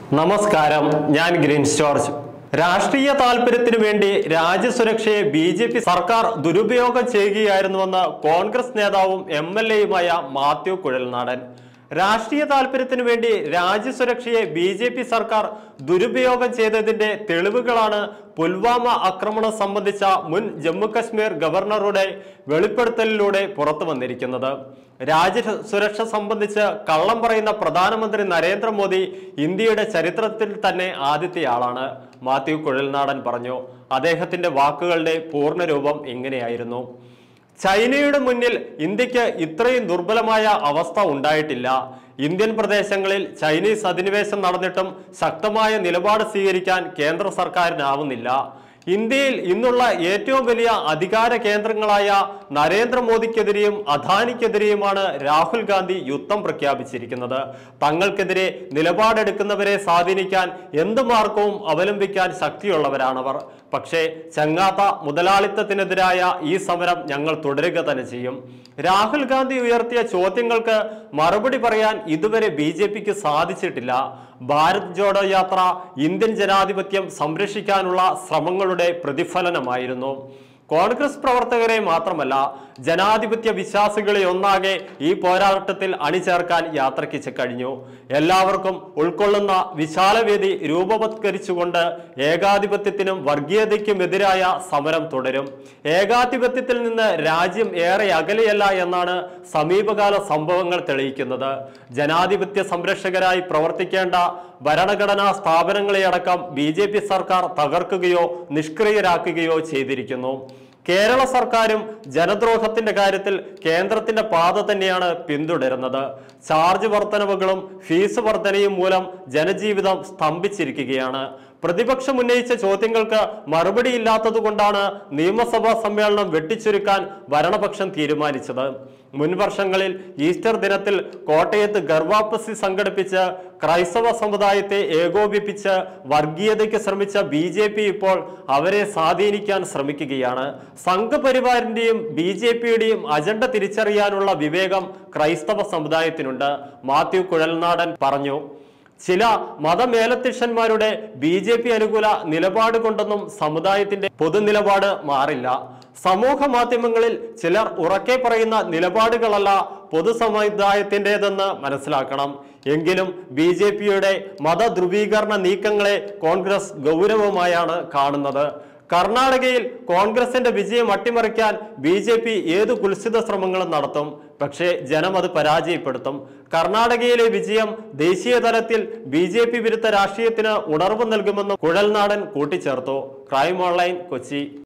നമസ്കാരം ഞാൻ green George രാഷ്ട്രീയ താല്പര്യത്തിനു വേണ്ടി രാജ്യസുരക്ഷയെ ബി ജെ പി സർക്കാർ ദുരുപയോഗം ചെയ്യുകയായിരുന്നുവെന്ന് കോൺഗ്രസ് നേതാവും എം എൽ എയുമായ മാത്യു കുഴൽനാടൻ രാഷ്ട്രീയ താല്പര്യത്തിനു വേണ്ടി രാജ്യസുരക്ഷയെ ബി ജെ പി സർക്കാർ ദുരുപയോഗം ചെയ്തതിന്റെ തെളിവുകളാണ് പുൽവാമ ആക്രമണം സംബന്ധിച്ച മുൻ ജമ്മു കശ്മീർ ഗവർണറുടെ വെളിപ്പെടുത്തലിലൂടെ പുറത്തു വന്നിരിക്കുന്നത് രാജ്യ സുരക്ഷ സംബന്ധിച്ച് കള്ളം പറയുന്ന പ്രധാനമന്ത്രി നരേന്ദ്രമോദി ഇന്ത്യയുടെ ചരിത്രത്തിൽ തന്നെ ആദ്യത്തെയാളാണ് മാത്യു കുഴൽനാടൻ പറഞ്ഞു അദ്ദേഹത്തിന്റെ വാക്കുകളുടെ പൂർണ്ണരൂപം ഇങ്ങനെയായിരുന്നു ചൈനയുടെ മുന്നിൽ ഇന്ത്യക്ക് ഇത്രയും ദുർബലമായ അവസ്ഥ ഉണ്ടായിട്ടില്ല ഇന്ത്യൻ പ്രദേശങ്ങളിൽ ചൈനീസ് അധിനിവേശം നടന്നിട്ടും ശക്തമായ നിലപാട് സ്വീകരിക്കാൻ കേന്ദ്ര സർക്കാരിനാവുന്നില്ല ഇന്ത്യയിൽ ഇന്നുള്ള ഏറ്റവും വലിയ അധികാര കേന്ദ്രങ്ങളായ നരേന്ദ്രമോദിക്കെതിരെയും അദാനിക്കെതിരെയുമാണ് രാഹുൽ ഗാന്ധി യുദ്ധം പ്രഖ്യാപിച്ചിരിക്കുന്നത് തങ്ങൾക്കെതിരെ നിലപാടെടുക്കുന്നവരെ സ്വാധീനിക്കാൻ എന്ത് മാർഗവും അവലംബിക്കാൻ ശക്തിയുള്ളവരാണവർ പക്ഷേ ചങ്ങാത്ത മുതലാളിത്തത്തിനെതിരായ ഈ സമരം ഞങ്ങൾ തുടരുക തന്നെ ചെയ്യും രാഹുൽ ഗാന്ധി ഉയർത്തിയ ചോദ്യങ്ങൾക്ക് മറുപടി പറയാൻ ഇതുവരെ ബി ജെ പിക്ക് സാധിച്ചിട്ടില്ല ഭാരത് ജോഡോ യാത്ര ഇന്ത്യൻ ജനാധിപത്യം സംരക്ഷിക്കാനുള്ള ശ്രമങ്ങളുടെ പ്രതിഫലനമായിരുന്നു കോൺഗ്രസ് പ്രവർത്തകരെ മാത്രമല്ല ജനാധിപത്യ വിശ്വാസികളെ ഒന്നാകെ ഈ പോരാട്ടത്തിൽ അണിചേർക്കാൻ യാത്രയ്ക്ക് കഴിഞ്ഞു എല്ലാവർക്കും ഉൾക്കൊള്ളുന്ന വിശാലവേദി രൂപവത്കരിച്ചുകൊണ്ട് ഏകാധിപത്യത്തിനും വർഗീയതയ്ക്കുമെതിരായ സമരം തുടരും ഏകാധിപത്യത്തിൽ നിന്ന് രാജ്യം ഏറെ അകലെയല്ല എന്നാണ് സമീപകാല സംഭവങ്ങൾ തെളിയിക്കുന്നത് ജനാധിപത്യ സംരക്ഷകരായി പ്രവർത്തിക്കേണ്ട ഭരണഘടനാ സ്ഥാപനങ്ങളെയടക്കം ബി ജെ പി സർക്കാർ തകർക്കുകയോ നിഷ്ക്രിയരാക്കുകയോ ചെയ്തിരിക്കുന്നു കേരള സർക്കാരും ജനദ്രോഹത്തിന്റെ കാര്യത്തിൽ കേന്ദ്രത്തിന്റെ പാത തന്നെയാണ് പിന്തുടരുന്നത് ചാർജ് വർധനവുകളും ഫീസ് വർധനയും മൂലം ജനജീവിതം സ്തംഭിച്ചിരിക്കുകയാണ് പ്രതിപക്ഷം ഉന്നയിച്ച ചോദ്യങ്ങൾക്ക് മറുപടിയില്ലാത്തതുകൊണ്ടാണ് നിയമസഭാ സമ്മേളനം വെട്ടിച്ചുരുക്കാൻ ഭരണപക്ഷം തീരുമാനിച്ചത് മുൻ വർഷങ്ങളിൽ ഈസ്റ്റർ ദിനത്തിൽ കോട്ടയത്ത് ഗർവാപ്പസി സംഘടിപ്പിച്ച് ക്രൈസ്തവ സമുദായത്തെ ഏകോപിപ്പിച്ച് വർഗീയതയ്ക്ക് ശ്രമിച്ച ബി ജെ പി ഇപ്പോൾ അവരെ സ്വാധീനിക്കാൻ ശ്രമിക്കുകയാണ് സംഘപരിവാറിന്റെയും ബി ജെ പിയുടെയും അജണ്ട തിരിച്ചറിയാനുള്ള വിവേകം ക്രൈസ്തവ സമുദായത്തിനുണ്ട് മാത്യു കുഴൽനാടൻ പറഞ്ഞു ചില മതമേലധ്യക്ഷന്മാരുടെ ബി ജെ പി അനുകൂല നിലപാട് കൊണ്ടൊന്നും സമുദായത്തിന്റെ പൊതുനിലപാട് മാറില്ല സമൂഹ മാധ്യമങ്ങളിൽ ചിലർ ഉറക്കെ പറയുന്ന നിലപാടുകളല്ല പൊതുസമുദായത്തിൻ്റെതെന്ന് മനസ്സിലാക്കണം എങ്കിലും ബി ജെ പിയുടെ മതധ്രുവീകരണ നീക്കങ്ങളെ കോൺഗ്രസ് ഗൗരവമായാണ് കാണുന്നത് കർണാടകയിൽ കോൺഗ്രസിന്റെ വിജയം അട്ടിമറിക്കാൻ ബി ജെ പി ഏത് കുൽസിത ശ്രമങ്ങളും നടത്തും പക്ഷേ ജനം അത് പരാജയപ്പെടുത്തും കർണാടകയിലെ വിജയം ദേശീയ തലത്തിൽ ബി ജെ പി വിരുദ്ധ രാഷ്ട്രീയത്തിന് ഉണർവ് നൽകുമെന്ന് കുഴൽനാടൻ കൂട്ടിച്ചേർത്തു ക്രൈം ഓൺലൈൻ കൊച്ചി